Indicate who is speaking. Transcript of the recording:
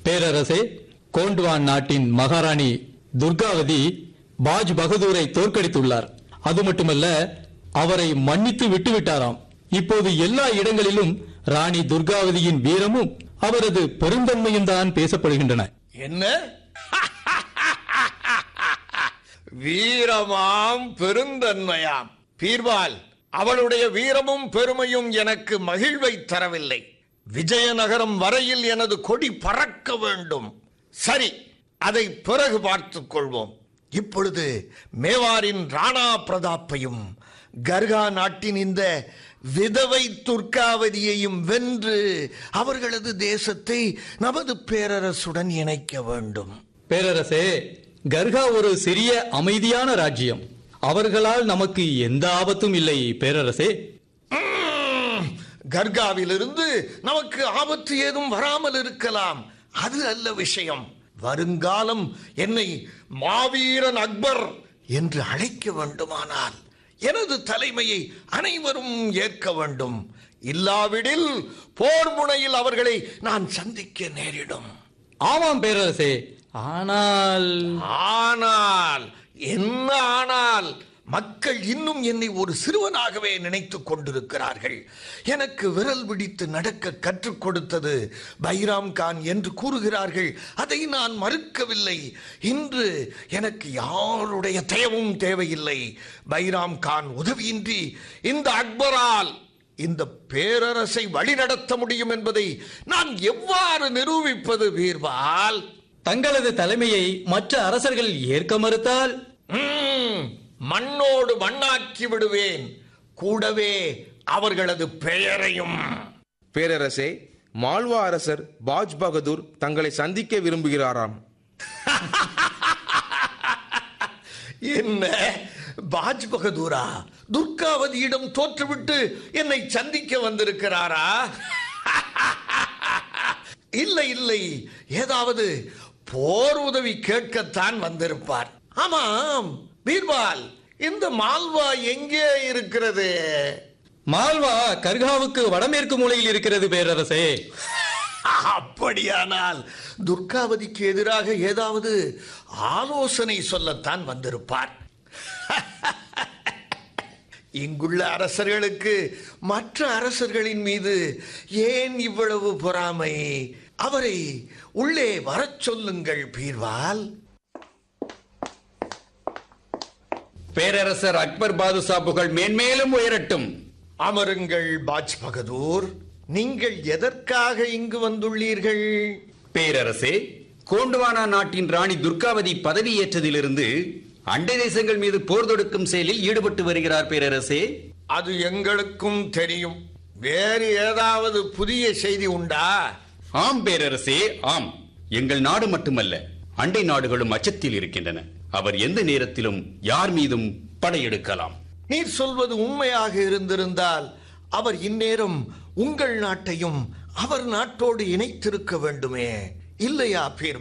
Speaker 1: பேரரசே கோண்ட்வான் நாட்டின் மகாராணி துர்காவதி பாஜ் பகதூரை தோற்கடித்துள்ளார் அது மட்டுமல்ல அவரை மன்னித்து விட்டுவிட்டாராம் இப்போது எல்லா இடங்களிலும் ராணி துர்காவதியின் வீரமும் அவரது பெருந்தன்மையும் தான் பேசப்படுகின்றன
Speaker 2: என்ன வீரமாம் பெருந்தன்மையாம் பீர்பால் அவளுடைய வீரமும் பெருமையும் எனக்கு மகிழ்வை தரவில்லை விஜயநகரம் வரையில் எனது கொடி பறக்க வேண்டும் சரி அதை பிறகு பார்த்துக் கொள்வோம் இப்பொழுது மேவாரின் ராணா பிரதாப்பையும் கர்கா நாட்டின் இந்த விதவை துர்க்காவதியையும் வென்று அவர்களது தேசத்தை நமது பேரரசுடன் இணைக்க வேண்டும்
Speaker 1: பேரரசே கர்கா ஒரு சிறிய அமைதியான ராஜ்யம் அவர்களால் நமக்கு எந்த ஆபத்தும் இல்லை பேரரசே
Speaker 2: உம், கர்காவிலிருந்து நமக்கு ஆபத்து ஏதும் வராமல் இருக்கலாம் அது அல்ல விஷயம் வருங்காலம் என்னை மாவீரன் அக்பர் என்று அழைக்க வேண்டுமானால் எனது தலைமையை அனைவரும் ஏற்க வேண்டும் இல்லாவிடில் போர் முனையில் அவர்களை நான் சந்திக்க நேரிடும்
Speaker 1: ஆமாம் பேரரசே ஆனால்
Speaker 2: ஆனால் என்ன ஆனால் மக்கள் இன்னும் என்னை ஒரு சிறுவனாகவே நினைத்துக் கொண்டிருக்கிறார்கள் எனக்கு விரல் பிடித்து நடக்க கற்றுக் கொடுத்தது பைராம் கான் என்று கூறுகிறார்கள் அதை நான் மறுக்கவில்லை இன்று எனக்கு யாருடைய தயவும் தேவையில்லை பைராம் கான் உதவியின்றி இந்த அக்பரால் இந்த பேரரசை வழிநடத்த முடியும் என்பதை நான் எவ்வாறு நிரூபிப்பது பீர்பால்
Speaker 1: தங்களது தலைமையை மற்ற அரசர்கள் ஏற்க மறுத்தால்
Speaker 2: ம்ம், மண்ணோடு மண்ணாக்கி விடுவேன் கூடவே அவர்களது பெயரையும்
Speaker 3: பேரரசே மால்வா அரசர் பாஜ் பகதூர் தங்களை சந்திக்க விரும்புகிறாராம்
Speaker 2: என்ன பாஜ் பகதூரா துர்காவதியிடம் தோற்றுவிட்டு என்னை சந்திக்க வந்திருக்கிறாரா இல்லை இல்லை ஏதாவது போர் உதவி கேட்கத்தான் வந்திருப்பார் ஆமாம் பீர்பால் இந்த மால்வா எங்கே இருக்கிறது
Speaker 1: மால்வா கர்காவுக்கு வடமேற்கு மூலையில் இருக்கிறது பேரரசே
Speaker 2: அப்படியானால் துர்காவதிக்கு எதிராக ஏதாவது ஆலோசனை சொல்லத்தான் வந்திருப்பார் இங்குள்ள அரசர்களுக்கு மற்ற அரசர்களின் மீது ஏன் இவ்வளவு பொறாமை அவரை உள்ளே வரச் சொல்லுங்கள் பீர்வால்
Speaker 4: பேரரசர் அக்பர் பாதுஷா புகழ் மேன்மேலும் உயரட்டும்
Speaker 2: அமருங்கள் பாஜ் பகதூர் நீங்கள் எதற்காக இங்கு வந்துள்ளீர்கள்
Speaker 4: பேரரசே கோண்டுவானா நாட்டின் ராணி துர்காவதி பதவியேற்றதிலிருந்து அண்டை தேசங்கள் மீது போர் தொடுக்கும் செயலில் ஈடுபட்டு வருகிறார் பேரரசே
Speaker 2: அது எங்களுக்கும் தெரியும் வேறு ஏதாவது புதிய செய்தி உண்டா
Speaker 4: ஆம் பேரரசே ஆம் எங்கள் நாடு மட்டுமல்ல அண்டை நாடுகளும் அச்சத்தில் இருக்கின்றன அவர் எந்த நேரத்திலும் யார் மீதும் படையெடுக்கலாம்
Speaker 2: நீர் சொல்வது உண்மையாக இருந்திருந்தால் அவர் இந்நேரம் உங்கள் நாட்டையும் அவர் நாட்டோடு இணைத்திருக்க வேண்டுமே இல்லையா பீர்